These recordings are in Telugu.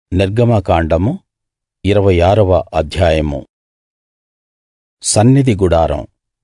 నిర్గమకాండము ఇరవై ఆరవ అధ్యాయము సన్నిధి గుడారం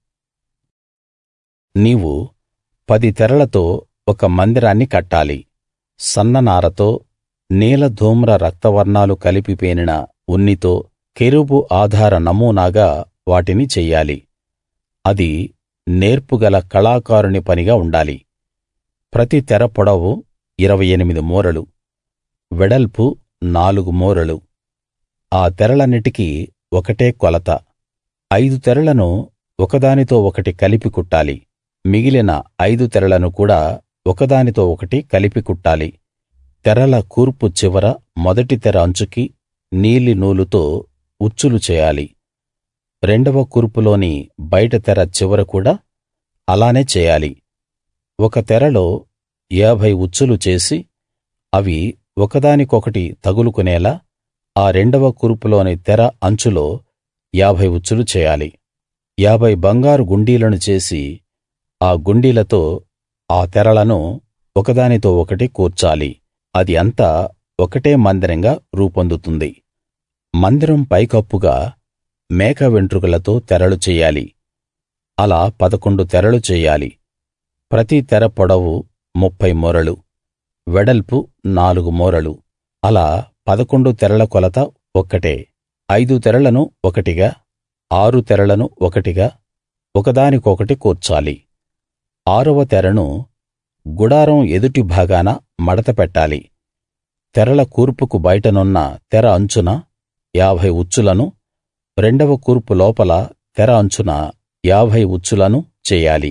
నీవు పది తెరలతో ఒక మందిరాన్ని కట్టాలి సన్ననారతో నీల ధూమ్ర రక్తవర్ణాలు కలిపి పేనిన ఉన్నితో కెరూబు ఆధార నమూనాగా వాటిని చెయ్యాలి అది నేర్పుగల కళాకారుని పనిగా ఉండాలి ప్రతి తెర పొడవు ఇరవై ఎనిమిది మూరలు వెడల్పు నాలుగు మూరలు ఆ తెరలన్నిటికీ ఒకటే కొలత ఐదు తెరలను ఒకదానితో ఒకటి కలిపి కుట్టాలి మిగిలిన ఐదు తెరలను కూడా ఒకదానితో ఒకటి కలిపి కుట్టాలి తెరల కూర్పు చివర మొదటి తెర అంచుకి నీలి నూలుతో ఉచ్చులు చేయాలి రెండవ కూర్పులోని బయట తెర చివర కూడా అలానే చేయాలి ఒక తెరలో ఏభై ఉచ్చులు చేసి అవి ఒకదానికొకటి తగులుకునేలా ఆ రెండవ కూర్పులోని తెర అంచులో ఏభై ఉచ్చులు చేయాలి ఏభై బంగారు గుండీలను చేసి ఆ గుండీలతో ఆ తెరలను ఒకదానితో ఒకటి కూర్చాలి అది అంతా ఒకటే మందిరంగా రూపొందుతుంది మందిరం పైకప్పుగా మేక వెంట్రుకలతో తెరలు చెయ్యాలి అలా పదకొండు తెరలు చెయ్యాలి ప్రతి తెర పొడవు ముప్ఫై మూరలు వెడల్పు నాలుగు మూరలు అలా పదకొండు తెరల కొలత ఒక్కటే ఐదు తెరలను ఒకటిగా ఆరు తెరలను ఒకటిగా ఒకదానికొకటి కూర్చాలి ఆరవ తెరను గుడారం ఎదుటి భాగాన మడత పెట్టాలి తెరల కూర్పుకు బయటనున్న తెర అంచున ఏభై ఉచ్చులను రెండవ కూర్పు లోపల తెర అంచున ఏభై ఉచ్చులను చెయ్యాలి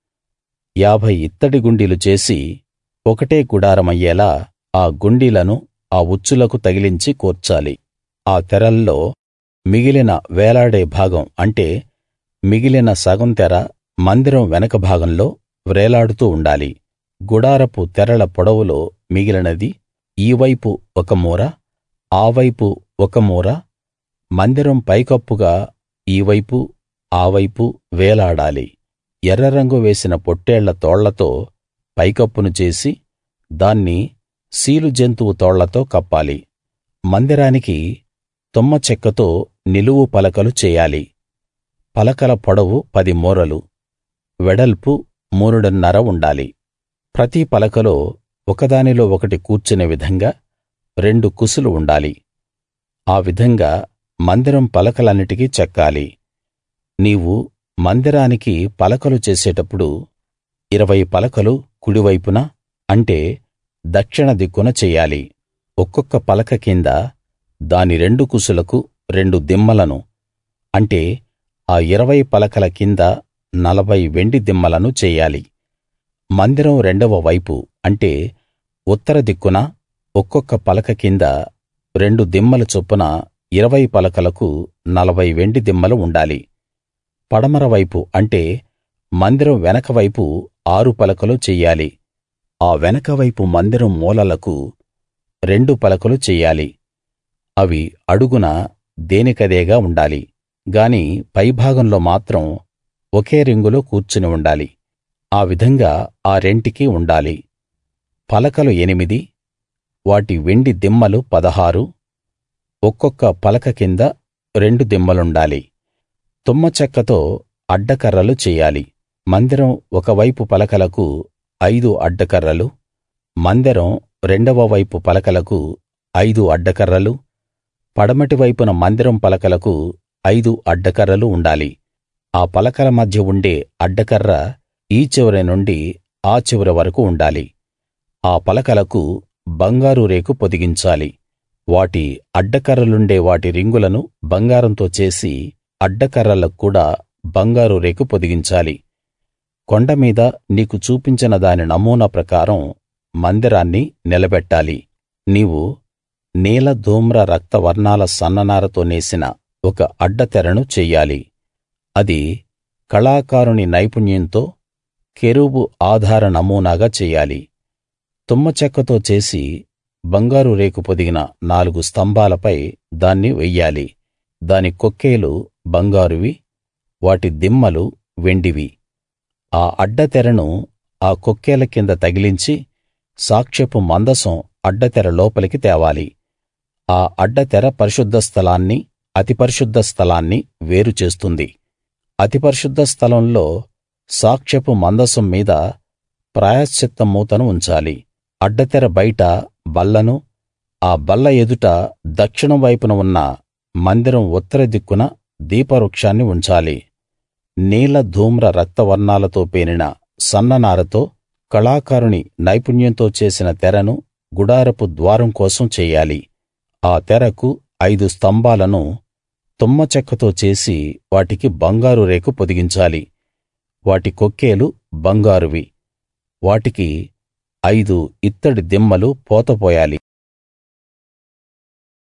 ఏభై ఇత్తడి గుండీలు చేసి ఒకటే గుడారమయ్యేలా ఆ గుండీలను ఆ ఉచ్చులకు తగిలించి కూర్చాలి ఆ తెరల్లో మిగిలిన వేలాడే భాగం అంటే మిగిలిన సగం తెర మందిరం వెనక భాగంలో వ్రేలాడుతూ ఉండాలి గుడారపు తెరల పొడవులో మిగిలినది ఈ వైపు ఒక మూర ఆ వైపు ఒక మూర మందిరం పైకప్పుగా ఈ వైపు ఆ వైపు వేలాడాలి ఎర్ర రంగు వేసిన పొట్టేళ్ల తోళ్లతో పైకప్పును చేసి దాన్ని సీలు జంతువు తోళ్లతో కప్పాలి మందిరానికి తుమ్మ చెక్కతో నిలువు పలకలు చెయ్యాలి పలకల పొడవు పది మూరలు వెడల్పు మూరెడున్నర ఉండాలి ప్రతి పలకలో ఒకదానిలో ఒకటి కూర్చునే విధంగా రెండు కుసులు ఉండాలి ఆ విధంగా మందిరం పలకలన్నిటికీ చెక్కాలి నీవు మందిరానికి పలకలు చేసేటప్పుడు ఇరవై పలకలు కుడివైపున అంటే దక్షిణ దిక్కున చెయ్యాలి ఒక్కొక్క పలక కింద దాని రెండు కుసులకు రెండు దిమ్మలను అంటే ఆ ఇరవై పలకల కింద నలభై వెండి దిమ్మలను చెయ్యాలి మందిరం రెండవ వైపు అంటే ఉత్తర దిక్కున ఒక్కొక్క పలక కింద రెండు దిమ్మల చొప్పున ఇరవై పలకలకు నలభై వెండి దిమ్మలు ఉండాలి పడమర వైపు అంటే మందిరం వెనక వైపు ఆరు పలకలు చెయ్యాలి ఆ వెనక వైపు మందిరం మూలలకు రెండు పలకలు చెయ్యాలి అవి అడుగున దేనికదేగా ఉండాలి గాని పైభాగంలో మాత్రం ఒకే రింగులో కూర్చుని ఉండాలి ఆ విధంగా ఆ రెంటికి ఉండాలి పలకలు ఎనిమిది వాటి వెండి దిమ్మలు పదహారు ఒక్కొక్క పలక కింద రెండు దిమ్మలుండాలి తుమ్మ చెక్కతో అడ్డకర్రలు చెయ్యాలి మందిరం ఒక వైపు పలకలకు ఐదు అడ్డకర్రలు మందిరం రెండవ వైపు పలకలకు ఐదు అడ్డకర్రలు పడమటి వైపున మందిరం పలకలకు ఐదు అడ్డకర్రలు ఉండాలి ఆ పలకల మధ్య ఉండే అడ్డకర్ర ఈ చివరి నుండి ఆ చివరి వరకు ఉండాలి ఆ పలకలకు బంగారు రేకు పొదిగించాలి వాటి అడ్డకర్రలుండే వాటి రింగులను బంగారంతో చేసి అడ్డకర్రలకు కూడా బంగారు రేకు పొదిగించాలి కొండ మీద నీకు చూపించిన దాని నమూనా ప్రకారం మందిరాన్ని నిలబెట్టాలి నీవు నీల ధూమ్ర రక్త వర్ణాల సన్ననారతో నేసిన ఒక అడ్డతెరను చెయ్యాలి అది కళాకారుని నైపుణ్యంతో కెరూబు ఆధార నమూనాగా చెయ్యాలి తుమ్మ చెక్కతో చేసి బంగారు రేకు పొదిగిన నాలుగు స్తంభాలపై దాన్ని వెయ్యాలి దాని కొక్కేలు బంగారువి వాటి దిమ్మలు వెండివి ఆ అడ్డతెరను ఆ కొక్కేల కింద తగిలించి సాక్ష్యపు మందసం అడ్డతెర లోపలికి తేవాలి ఆ అడ్డతెర పరిశుద్ధ స్థలాన్నీ అతి పరిశుద్ధ స్థలాన్నీ వేరు చేస్తుంది అతి పరిశుద్ధ స్థలంలో సాక్ష్యపు మందసం మీద ప్రాయశ్చిత్త మూతను ఉంచాలి అడ్డతెర బయట బల్లను ఆ బల్ల ఎదుట దక్షిణం వైపున ఉన్న మందిరం ఉత్తర దిక్కున దీపవృక్షాన్ని ఉంచాలి నీల ధూమ్ర రక్తవర్ణాలతో పేనిన సన్ననారతో కళాకారుని నైపుణ్యంతో చేసిన తెరను గుడారపు ద్వారం కోసం చెయ్యాలి ఆ తెరకు ఐదు స్తంభాలను తుమ్మ చెక్కతో చేసి వాటికి బంగారు రేకు పొదిగించాలి వాటి కొక్కేలు బంగారువి వాటికి ఐదు ఇత్తడి దిమ్మలు పోతపోయాలి